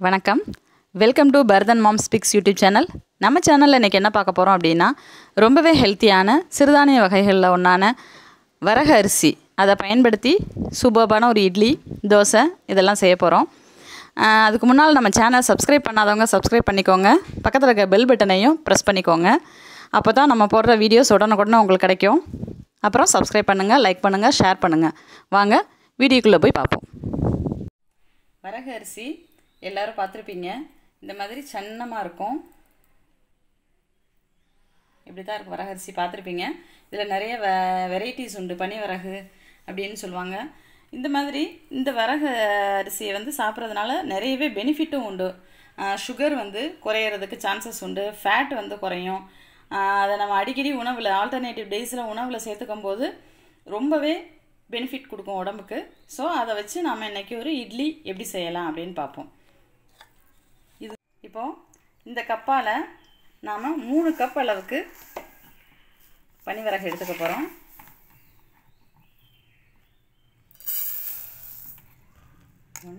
வணக்கம் welcome to Bharathan mom speaks YouTube channel நம்ம சேனலில் இன்றைக்கி என்ன பார்க்க போகிறோம் அப்படின்னா ரொம்பவே ஹெல்த்தியான சிறுதானிய வகைகளில் ஒன்றான வரக அரிசி அதை பயன்படுத்தி சூப்பர்பான ஒரு இட்லி தோசை இதெல்லாம் செய்ய போகிறோம் அதுக்கு முன்னால் நம்ம சேனல் சப்ஸ்கிரைப் பண்ணாதவங்க சப்ஸ்கிரைப் பண்ணிக்கோங்க பக்கத்தில் இருக்க பெல் பட்டனையும் ப்ரெஸ் பண்ணிக்கோங்க அப்போ தான் நம்ம போடுற வீடியோஸ் உடனுக்குடனே உங்களுக்கு கிடைக்கும் அப்புறம் சப்ஸ்கிரைப் பண்ணுங்கள் லைக் பண்ணுங்கள் ஷேர் பண்ணுங்கள் வாங்க வீடியோக்குள்ளே போய் பார்ப்போம் வரகு அரிசி எல்லாரும் பார்த்துருப்பீங்க இந்த மாதிரி சன்னமாக இருக்கும் இப்படி தான் இருக்கும் வரகு அரிசி பார்த்துருப்பீங்க இதில் நிறைய வெ வெரைட்டிஸ் உண்டு பனி வரகு அப்படின்னு சொல்லுவாங்க இந்த மாதிரி இந்த வரகு அரிசியை வந்து சாப்பிட்றதுனால நிறையவே பெனிஃபிட்டும் உண்டு சுகர் வந்து குறையிறதுக்கு சான்சஸ் உண்டு ஃபேட் வந்து குறையும் அதை நம்ம அடிக்கடி உணவில் ஆல்டர்னேட்டிவ் டேஸில் உணவில் சேர்த்துக்கும் போது ரொம்பவே பெனிஃபிட் கொடுக்கும் உடம்புக்கு ஸோ அதை வச்சு நாம் இன்றைக்கி ஒரு இட்லி எப்படி செய்யலாம் அப்படின்னு பார்ப்போம் இது இப்போது இந்த கப்பால் நாம் மூணு கப் அளவுக்கு பனிவரகு எடுத்துக்க போகிறோம் ஒன்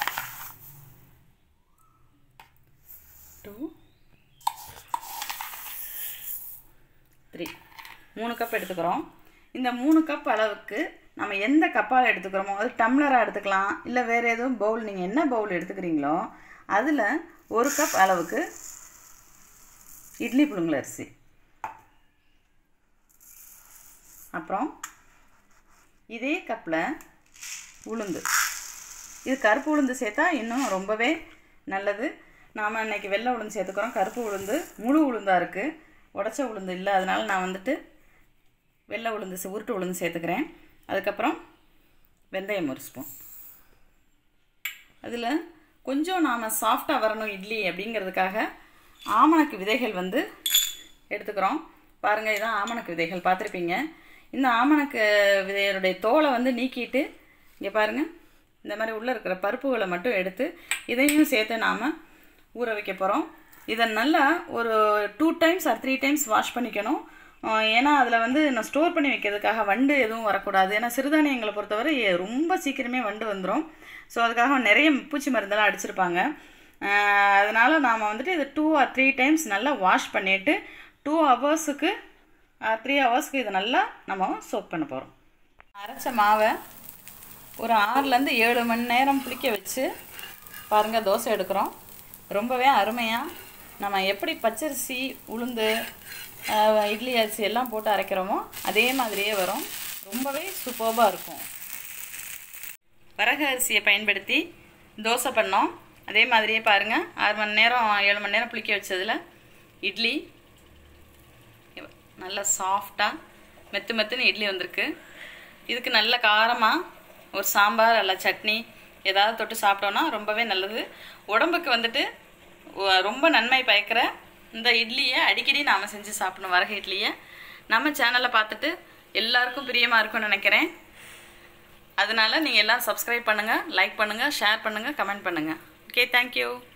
டூ த்ரீ மூணு கப் எடுத்துக்கிறோம் இந்த மூணு கப் அளவுக்கு நம்ம எந்த கப்பால் எடுத்துக்கிறோமோ அது டம்ளராக எடுத்துக்கலாம் இல்லை வேறு எதுவும் பவுல் நீங்கள் என்ன பவுல் எடுத்துக்கிறீங்களோ அதில் ஒரு கப் அளவுக்கு இட்லி புழுங்கல் அரிசி அப்புறம் இதே கப்பில் உளுந்து இது கருப்பு உளுந்து சேர்த்தா இன்னும் ரொம்பவே நல்லது நாம் இன்றைக்கி வெள்ளை உளுந்து சேர்த்துக்கிறோம் கருப்பு உளுந்து முழு உளுந்தாக இருக்குது உடச்ச உளுந்து இல்லை அதனால் நான் வந்துட்டு வெள்ளை உளுந்து உருட்டு உளுந்து சேர்த்துக்கிறேன் அதுக்கப்புறம் வெந்தயம் ஒரு ஸ்பூன் அதில் கொஞ்சம் நாம் சாஃப்டாக வரணும் இட்லி அப்படிங்கிறதுக்காக ஆமணக்கு விதைகள் வந்து எடுத்துக்கிறோம் பாருங்கள் இதான் ஆமணக்கு விதைகள் பார்த்துருப்பீங்க இந்த ஆமணக்கு விதைகளுடைய தோலை வந்து நீக்கிட்டு இங்கே பாருங்கள் இந்த மாதிரி உள்ளே இருக்கிற பருப்புகளை மட்டும் எடுத்து இதையும் சேர்த்து நாம் ஊற வைக்க போகிறோம் இதை நல்லா ஒரு two times or three times wash பண்ணிக்கணும் ஏன்னா அதில் வந்து நான் ஸ்டோர் பண்ணி வைக்கிறதுக்காக வண்டு எதுவும் வரக்கூடாது ஏன்னா சிறுதானியங்களை பொறுத்தவரை ரொம்ப சீக்கிரமே வண்டு வந்துடும் ஸோ அதுக்காக நிறைய பூச்சி மருந்தெல்லாம் அடிச்சிருப்பாங்க அதனால் நாம் வந்துட்டு இதை டூ ஆர் த்ரீ டைம்ஸ் நல்லா வாஷ் பண்ணிவிட்டு டூ ஹவர்ஸுக்கு த்ரீ ஹவர்ஸ்க்கு இதை நல்லா நம்ம சோப் பண்ண போகிறோம் அரைச்ச மாவை ஒரு ஆறுலேருந்து ஏழு மணி நேரம் புளிக்க வச்சு பாருங்கள் தோசை எடுக்கிறோம் ரொம்பவே அருமையாக நம்ம எப்படி பச்சரிசி உளுந்து இட்லி அரிசி எல்லாம் போட்டு அரைக்கிறோமோ அதே மாதிரியே வரும் ரொம்பவே சூப்பர்பாக இருக்கும் வரகு அரிசியை பயன்படுத்தி தோசை பண்ணோம் அதே மாதிரியே பாருங்கள் ஆறு மணி நேரம் ஏழு மணி நேரம் புளிக்க வச்சதில் இட்லி நல்லா சாஃப்டாக மெத்து மெத்துன்னு இட்லி வந்திருக்கு இதுக்கு நல்ல காரமாக ஒரு சாம்பார் அல்ல சட்னி ஏதாவது தொட்டு சாப்பிட்டோன்னா ரொம்பவே நல்லது உடம்புக்கு வந்துட்டு ரொம்ப நன்மை பயக்கிற இந்த இட்லியை அடிக்கடி நாம் செஞ்சு சாப்பிடணும் வரக இட்லியை நம்ம சேனலை பார்த்துட்டு எல்லாருக்கும் பிரியமாக இருக்கும்னு நினைக்கிறேன் அதனால் நீங்கள் எல்லாம் சப்ஸ்கிரைப் பண்ணுங்கள் லைக் பண்ணுங்கள் ஷேர் பண்ணுங்கள் கமெண்ட் பண்ணுங்கள் ஓகே தேங்க்யூ